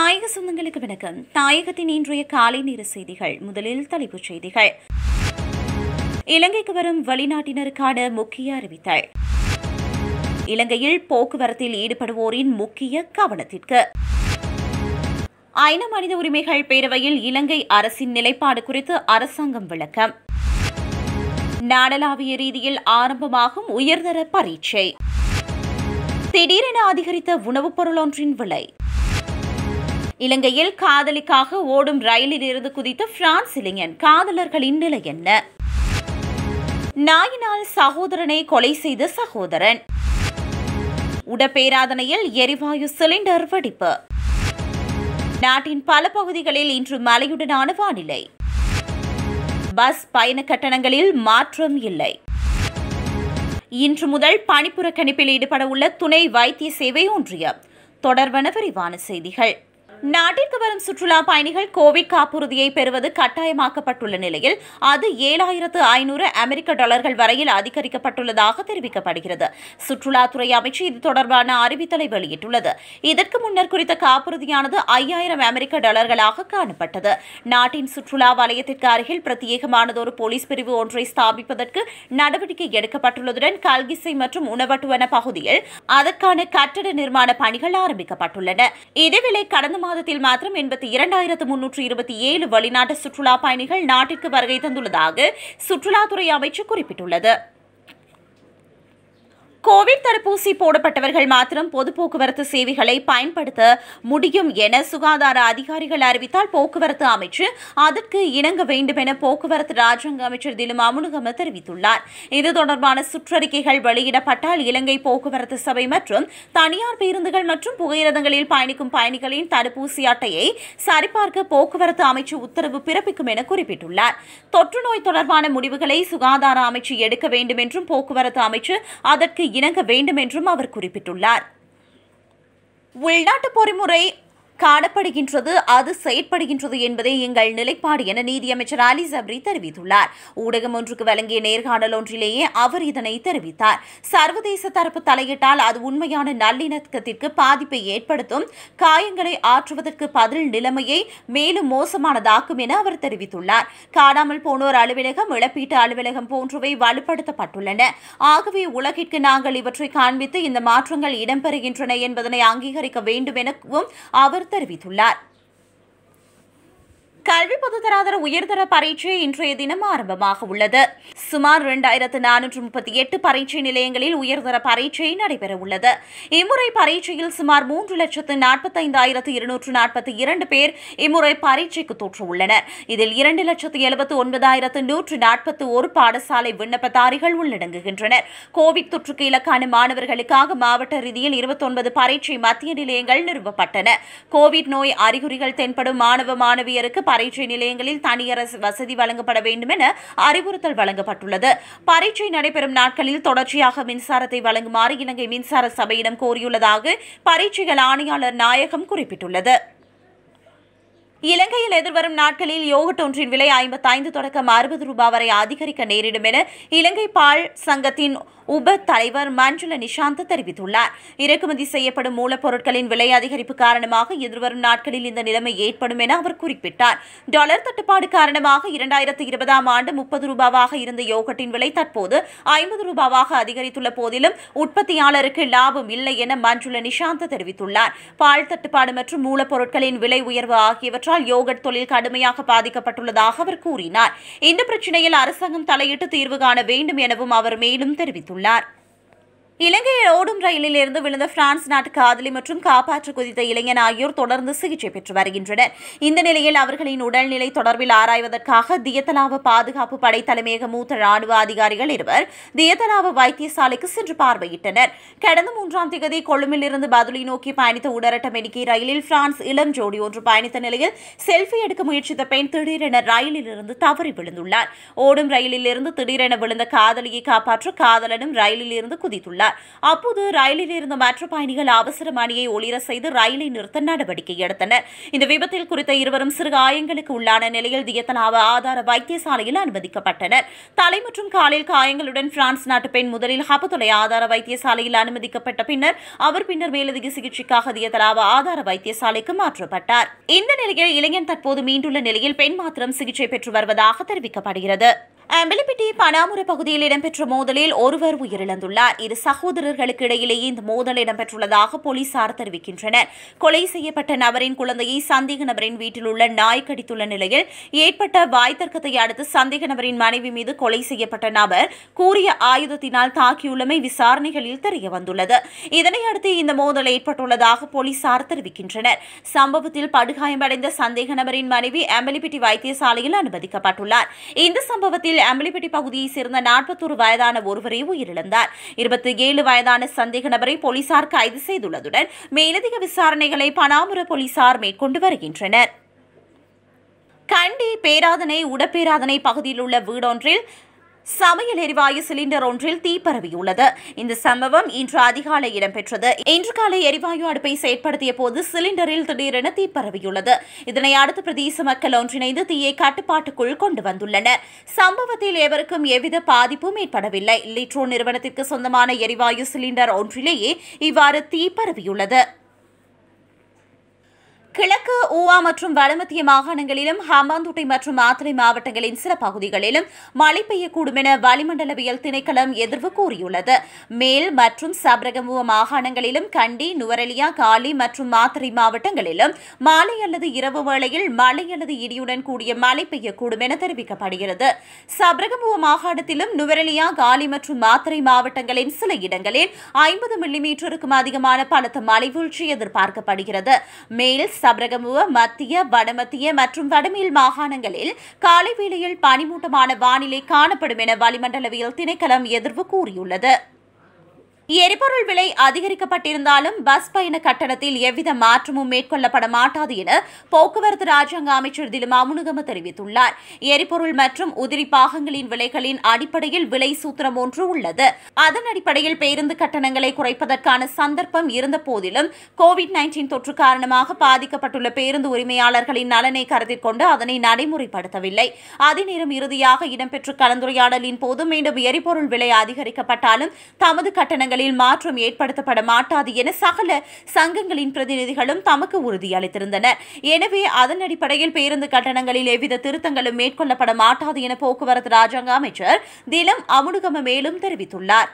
தாயக சொந்தங்களுக்கு வணக்கம் தாயகத்தின் இன்றைய காலை நேர செய்திகள் முதலில் தலைப்புச் செய்திகள் இலங்கைக்கு வரும் வெளிநாட்டினருக்கான முக்கிய அறிவித்தல் இலங்கையில் போக்குவரத்தில் ஈடுபடுவோரின் முக்கிய கவனத்திற்கு ஐநா மனித உரிமைகள் பேரவையில் இலங்கை அரசின் நிலைப்பாடு குறித்து அரசாங்கம் விளக்கம் நாடளாவிய ரீதியில் ஆரம்பமாகும் உயர்தர பரீட்சை திடீரென அதிகரித்த உணவுப் பொருள் ஒன்றின் விலை இலங்கையில் காதலிக்காக ஓடும் ரயிலில் இருந்து குதித்த பிரான்ஸ் இளைஞன் காதலர்களின் நிலை என்ன நாயினால் சகோதரனை கொலை செய்த சகோதரன் உடப்பேராதனையில் எரிவாயு சிலிண்டர் வெடிப்பு நாட்டின் பல பகுதிகளில் இன்று மழையுடனான வானிலை பஸ் பயண கட்டணங்களில் மாற்றம் இல்லை இன்று முதல் பணிப்புறக்கணிப்பில் ஈடுபட உள்ள துணை வைத்திய சேவை ஒன்றியம் தொடர்பான விரிவான செய்திகள் நாட்டிற்கு வரும் சுற்றுலா பயணிகள் கோவிட் காப்புறுதியை பெறுவது கட்டாயமாக்கப்பட்டுள்ள நிலையில் அது ஏழாயிரத்து ஐநூறு அமெரிக்க டாலர்கள் வரையில் அதிகரிக்கப்பட்டுள்ளதாக தெரிவிக்கப்படுகிறது சுற்றுலாத்துறை அமைச்சு இது தொடர்பான அறிவித்தலை வெளியிட்டுள்ளது இதற்கு முன்னர் குறித்த காப்புறுதியானது ஐயாயிரம் அமெரிக்க டாலர்களாக காணப்பட்டது நாட்டின் சுற்றுலா வலயத்திற்கு அருகில் பிரத்யேகமானதொரு போலீஸ் பிரிவு ஒன்றை ஸ்தாபிப்பதற்கு நடவடிக்கை எடுக்கப்பட்டுள்ளதுடன் கல்கிசை மற்றும் உணவட்டுவன பகுதியில் அதற்கான கட்டட நிர்மாண பணிகள் ஆரம்பிக்கப்பட்டுள்ளன இதேவேளை கடந்த மாதத்தில் மாத்திரம் எண்பத்தி இரண்டாயிரத்து முன்னூற்று இருபத்தி ஏழு வெளிநாட்டு சுற்றுலா பயணிகள் நாட்டிற்கு வருகை தந்துள்ளதாக சுற்றுலாத்துறை அமைச்சு குறிப்பிட்டுள்ளது கோவிட் தடுப்பூசி போடப்பட்டவர்கள் மாத்திரம் பொது போக்குவரத்து சேவைகளை பயன்படுத்த முடியும் என சுகாதார அதிகாரிகள் அறிவித்தால் போக்குவரத்து அமைச்சு அதற்கு இணங்க வேண்டும் என போக்குவரத்து ராஜாங்க அமைச்சர் திலும் அமுனுகம தெரிவித்துள்ளார் இது தொடர்பான சுற்றறிக்கைகள் வெளியிடப்பட்டால் இலங்கை போக்குவரத்து சபை மற்றும் தனியார் பேருந்துகள் மற்றும் புகையிரதங்களில் பயணிக்கும் பயணிகளின் தடுப்பூசி அட்டையை சரிபார்க்க போக்குவரத்து அமைச்சு உத்தரவு பிறப்பிக்கும் என குறிப்பிட்டுள்ளார் தொற்று நோய் தொடர்பான முடிவுகளை சுகாதார அமைச்சு எடுக்க வேண்டும் என்றும் போக்குவரத்து அமைச்சு அதற்கு இணங்க வேண்டும் என்றும் அவர் குறிப்பிட்டுள்ளார் உள்நாட்டு பொறிமுறை காணப்படுகின்றது அது செயற்படுகின்றது என்பதே எங்கள் நிலைப்பாடு என நீதியமைச்சர் அலி சப்ரி தெரிவித்துள்ளார் ஊடகம் ஒன்றுக்கு வழங்கிய நேர்காணல் ஒன்றிலேயே அவர் இதனை தெரிவித்தார் சர்வதேச தரப்பு தலையிட்டால் அது உண்மையான நல்லிணக்கத்திற்கு பாதிப்பை ஏற்படுத்தும் காயங்களை ஆற்றுவதற்கு பதில் நிலைமையை மேலும் மோசமானதாக்கும் என அவர் தெரிவித்துள்ளார் காணாமல் போனோர் அலுவலகம் இழப்பீட்டு அலுவலகம் போன்றவை வலுப்படுத்தப்பட்டுள்ளன ஆகவே உலகிற்கு நாங்கள் இவற்றை காண்பித்து இந்த மாற்றங்கள் இடம்பெறுகின்றன என்பதனை அங்கீகரிக்க வேண்டும் எனவும் அவர் தெரிவித்துள்ளார் கல்வி பொதுத்தராதர உயர்தர பரீட்சை இன்றைய தினம் ஆரம்பமாக உள்ளது சுமார் இரண்டாயிரத்து நானூற்று முப்பத்தி எட்டு பரீட்சை நிலையங்களில் உயர்தர பரீட்சை நடைபெற உள்ளது இம்முறை பரீட்சையில் சுமார் மூன்று லட்சத்து நாற்பத்தைந்தாயிரத்து இருநூற்று நாற்பத்தி இரண்டு பேர் இம்முறை பரீட்சைக்கு தோற்றுள்ளனர் இதில் இரண்டு லட்சத்து எழுபத்து ஒன்பதாயிரத்து நூற்று நாற்பத்தி ஒரு பாடசாலை விண்ணப்பதாரிகள் உள்ளடங்குகின்றனர் கோவிட் தொற்றுக்கு இலக்கான மாணவர்களுக்காக மாவட்ட ரீதியில் இருபத்தொன்பது பரீட்சை மத்திய நிலையங்கள் நிறுவப்பட்டன கோவிட் நோய் அறிகுறிகள் தென்படும் மாணவ மாணவியருக்கு பரீட்சை நிலையங்களில் தனியரசு வசதி வழங்கப்பட வேண்டும் என அறிவுறுத்தல் வழங்கப்பட்டுள்ளது பரீட்சை நடைபெறும் நாட்களில் தொடர்ச்சியாக மின்சாரத்தை வழங்குமாறு இலங்கை மின்சார சபையிடம் கோரியுள்ளதாக பரீட்சைகள் ஆணையாளர் நாயகம் குறிப்பிட்டுள்ளது இலங்கையில் எதிர்வரும் நாட்களில் யோகட் ஒன்றின் விலை ஐம்பத்தைந்து தொடக்கம் அறுபது ரூபாய் வரை அதிகரிக்க நேரிடும் என இலங்கை பால் சங்கத்தின் உப தலைவர் மஞ்சுள நிஷாந்த் தெரிவித்துள்ளார் இறக்குமதி செய்யப்படும் மூலப்பொருட்களின் விலை அதிகரிப்பு காரணமாக எதிர்வரும் நாட்களில் இந்த நிலைமை ஏற்படும் என அவர் குறிப்பிட்டார் டாலர் தட்டுப்பாடு காரணமாக இரண்டாயிரத்து இருபதாம் ஆண்டு முப்பது ரூபாவாக இருந்த யோகட்டின் விலை தற்போது ஐம்பது ரூபாவாக அதிகரித்துள்ள போதிலும் உற்பத்தியாளருக்கு லாபம் இல்லை என மஞ்சுள நிஷாந்த் தெரிவித்துள்ளார் பால் தட்டுப்பாடு மற்றும் மூலப்பொருட்களின் விலை உயர்வு ஆகியவற்றால் யோகட் தொழில் கடுமையாக பாதிக்கப்பட்டுள்ளதாக அவர் கூறினார் இந்த பிரச்சினையில் அரசாங்கம் தலையிட்டு தீர்வு காண வேண்டும் எனவும் அவர் மேலும் தெரிவித்துள்ளார் இலங்கையில் ஓடும் ரயிலில் இருந்து விழுந்த பிரான்ஸ் நாட்டு காதலி மற்றும் காப்பாற்ற குதித்த இளைஞன் ஆகியோர் தொடர்ந்து சிகிச்சை பெற்று வருகின்றனர் இந்த நிலையில் அவர்களின் உடல்நிலை தொடர்பில் ஆராய்வதற்காக தியத்தலாவ பாதுகாப்பு படை தலைமையக மூத்த ராணுவ அதிகாரிகள் இருவர் தியத்தலாவ வைத்தியசாலைக்கு சென்று பார்வையிட்டனர் கடந்த மூன்றாம் திகதி கொழும்பில் இருந்து பதுளை நோக்கி பயணித்த உடரட்ட மெடிக்கை ரயிலில் பிரான்ஸ் இளம் ஜோடி ஒன்று பயணித்த நிலையில் செல்ஃபி எடுக்க முயற்சித்த பெண் திடீரென ரயிலில் இருந்து தவறி விழுந்துள்ளார் ஓடும் ரயிலில் இருந்து திடீரென விழுந்த காதலியை காப்பாற்ற காதலனும் ரயிலில் இருந்து குதித்துள்ளார் தெரிவித்துள்ளார் அப்போது ரயிலில் இருந்த மற்ற பயணிகள் அவசர மணியை ஒளிர செய்து ரயிலை நிறுத்த நடவடிக்கை எடுத்தனர் இந்த விபத்தில் குறித்த இருவரும் சிறு காயங்களுக்கு உள்ளான நிலையில் தியத்தலாவ ஆதார வைத்தியசாலையில் அனுமதிக்கப்பட்டனர் தலை மற்றும் காலில் காயங்களுடன் பிரான்ஸ் நாட்டு பெண் முதலில் ஹபதுலை ஆதார வைத்தியசாலையில் அனுமதிக்கப்பட்ட பின்னர் அவர் பின்னர் மேலதிக சிகிச்சைக்காக தியத்தலாவ ஆதார வைத்தியசாலைக்கு மாற்றப்பட்டார் இந்த நிலையில் இளைஞன் தற்போது மீண்டுள்ள நிலையில் பெண் மாத்திரம் சிகிச்சை பெற்று வருவதாக தெரிவிக்கப்படுகிறது அம்பிலிப்பிட்டி பனாமுர பகுதியில் இடம்பெற்ற மோதலில் ஒருவர் உயிரிழந்துள்ளார் இரு சகோதரர்களுக்கு இடையிலேயே இந்த மோதல் இடம்பெற்றுள்ளதாக போலீசார் தெரிவிக்கின்றனர் கொலை செய்யப்பட்ட நபரின் குழந்தையை சந்தேக நபரின் வீட்டில் உள்ள நாய் கடித்துள்ள நிலையில் ஏற்பட்ட வாய் தர்க்கத்தை அடுத்து சந்தேக நபரின் மனைவி மீது கொலை செய்யப்பட்ட நபர் கூறிய ஆயுதத்தினால் தாக்கியுள்ளமை விசாரணைகளில் தெரியவந்துள்ளது இதனையடுத்து இந்த மோதல் ஏற்பட்டுள்ளதாக போலீசார் தெரிவிக்கின்றனர் சம்பவத்தில் படுகாயமடைந்த சந்தேக நபரின் மனைவி அம்பலிப்பிட்டி வைத்தியசாலையில் அனுமதிக்கப்பட்டுள்ளார் இந்த சம்பவத்தில் அம்பலிப்பட்டி பகுதியைச் சேர்ந்த நாற்பத்தொரு வயதான ஒருவரே உயிரிழந்தார் இருபத்தி ஏழு வயதான சந்தேக நபரை போலீசார் கைது செய்துள்ளதுடன் மேலதிக விசாரணைகளை பனாமுர போலீசார் மேற்கொண்டு வருகின்றனர் கண்டி பேராதனை உடப்பேராதனை பகுதியில் உள்ள வீடொன்றில் சமையல் எரிவாயு சிலிண்டர் ஒன்றில் தீ பரவியுள்ளது இந்த சம்பவம் இன்று அதிகாலை இடம்பெற்றது இன்று காலை எரிவாயு அடுப்பை செயற்படுத்திய போது சிலிண்டரில் திடீரென தீ பரவியுள்ளது இதனை அடுத்து பிரதேச மக்கள் ஒன்றிணைந்து தீயை கட்டுப்பாட்டுக்குள் கொண்டு வந்துள்ளனர் சம்பவத்தில் எவருக்கும் எவ்வித பாதிப்பும் ஏற்படவில்லை லிட்ரோ நிறுவனத்திற்கு சொந்தமான எரிவாயு சிலிண்டர் ஒன்றிலேயே இவ்வாறு தீ பரவியுள்ளது கிழக்கு ஊவா மற்றும் வடமத்திய மாகாணங்களிலும் ஹம்பாந்தோட்டை மற்றும் மாத்தறை மாவட்டங்களின் சில பகுதிகளிலும் மழை பெய்யக்கூடும் என வளிமண்டலவியல் திணைக்களம் எதிர்வு கூறியுள்ளது மேல் மற்றும் சப்ரகமுவ மாகாணங்களிலும் கண்டி நுவரெலியா காலி மற்றும் மாத்தறை மாவட்டங்களிலும் மாலை அல்லது இரவு வேளையில் மழை அல்லது இடியுடன் கூடிய மழை பெய்யக்கூடும் என தெரிவிக்கப்படுகிறது சப்ரகமுவ மாகாணத்திலும் நுவரெலியா காலி மற்றும் மாத்தறை மாவட்டங்களின் சில இடங்களில் ஐம்பது மில்லிமீட்டருக்கும் அதிகமான பலத்த மழை வீழ்ச்சி எதிர்பார்க்கப்படுகிறது மேல் சப்ரகமுவ மத்திய வடமத்திய மற்றும் வடமேல் மாகாணங்களில் காலை வேளையில் பனிமூட்டமான வானிலை காணப்படும் என வளிமண்டலவியல் திணைக்களம் எதிர்வு கூறியுள்ளது எரிபொருள் விலை அதிகரிக்கப்பட்டிருந்தாலும் பஸ் பயண கட்டணத்தில் எவ்வித மாற்றமும் மேற்கொள்ளப்பட மாட்டாது என போக்குவரத்து ராஜாங்க அமைச்சர் திலும் அமுனுகம தெரிவித்துள்ளார் எரிபொருள் மற்றும் உதிரி பாகங்களின் விலைகளின் அடிப்படையில் விலை சூத்திரம் ஒன்று உள்ளது அதன் அடிப்படையில் பேருந்து கட்டணங்களை குறைப்பதற்கான சந்தர்ப்பம் இருந்த போதிலும் கோவிட் நைன்டீன் தொற்று காரணமாக பாதிக்கப்பட்டுள்ள பேருந்து உரிமையாளர்களின் நலனை கருத்தில் கொண்டு அதனை நடைமுறைப்படுத்தவில்லை அதே நேரம் இறுதியாக இடம்பெற்ற கலந்துரையாடலின் போது மீண்டும் எரிபொருள் விலை அதிகரிக்கப்பட்டாலும் தமது கட்டணங்கள் சட்டங்களில் மாற்றம் ஏற்படுத்தப்பட மாட்டாது என சகல சங்கங்களின் பிரதிநிதிகளும் தமக்கு உறுதியளித்திருந்தனர் எனவே அதன் அடிப்படையில் பேருந்து கட்டணங்களில் எவ்வித திருத்தங்களும் மேற்கொள்ளப்பட மாட்டாது என போக்குவரத்து ராஜாங்க அமைச்சர் திலம் அமுனுகம மேலும் தெரிவித்துள்ளார்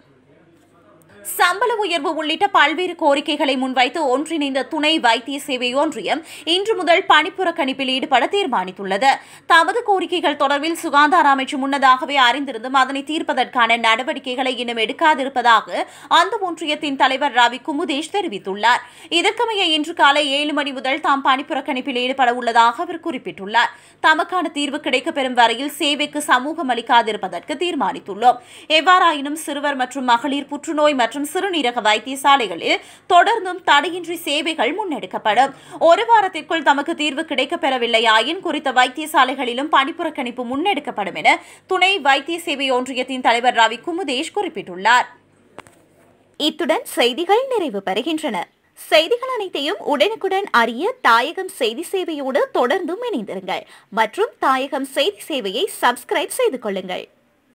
சம்பள உயர்வு உள்ளிட்ட பல்வேறு கோரிக்கைகளை முன்வைத்து ஒன்றிணைந்த துணை வைத்திய சேவை ஒன்றியம் இன்று முதல் பணிப்புறக்கணிப்பில் ஈடுபட தீர்மானித்துள்ளது தமது கோரிக்கைகள் தொடர்பில் சுகாதார அமைச்சு முன்னதாகவே அறிந்திருந்தும் அதனை தீர்ப்பதற்கான நடவடிக்கைகளை இன்னும் எடுக்காதிருப்பதாக அந்த ஒன்றியத்தின் தலைவர் ரவி குமுதேஷ் தெரிவித்துள்ளார் இதற்கமைய இன்று காலை ஏழு மணி முதல் தாம் பணிப்புறக்கணிப்பில் ஈடுபட உள்ளதாக அவர் குறிப்பிட்டுள்ளார் தமக்கான தீர்வு கிடைக்கப்பெறும் வரையில் சேவைக்கு சமூகம் அளிக்காதிருப்பதற்கு தீர்மானித்துள்ளோம் எவ்வாறாயினும் சிறுவர் மற்றும் மகளிர் புற்றுநோய் மற்றும் சிறுநீரக வைத்தியசாலைகளில் தொடர்ந்தும் தடையின்றி சேவைகள் முன்னெடுக்கப்படும் ஒரு வாரத்திற்குள் தமக்கு தீர்வு கிடைக்கப்பெறவில்லையாயின் குறித்த வைத்தியசாலைகளிலும் பணிப்புறக்கணிப்பு முன்னெடுக்கப்படும் என துணை வைத்திய சேவை ஒன்றியத்தின் தலைவர் ரவி குமுதேஷ் குறிப்பிட்டுள்ளார் இத்துடன் செய்திகள் நிறைவு பெறுகின்றன செய்திகள் அனைத்தையும் உடனுக்குடன் அறிய தாயகம் செய்தி சேவையோடு தொடர்ந்தும் இணைந்திருங்கள் மற்றும் தாயகம் செய்தி சேவையை சப்ஸ்கிரைப் செய்து கொள்ளுங்கள்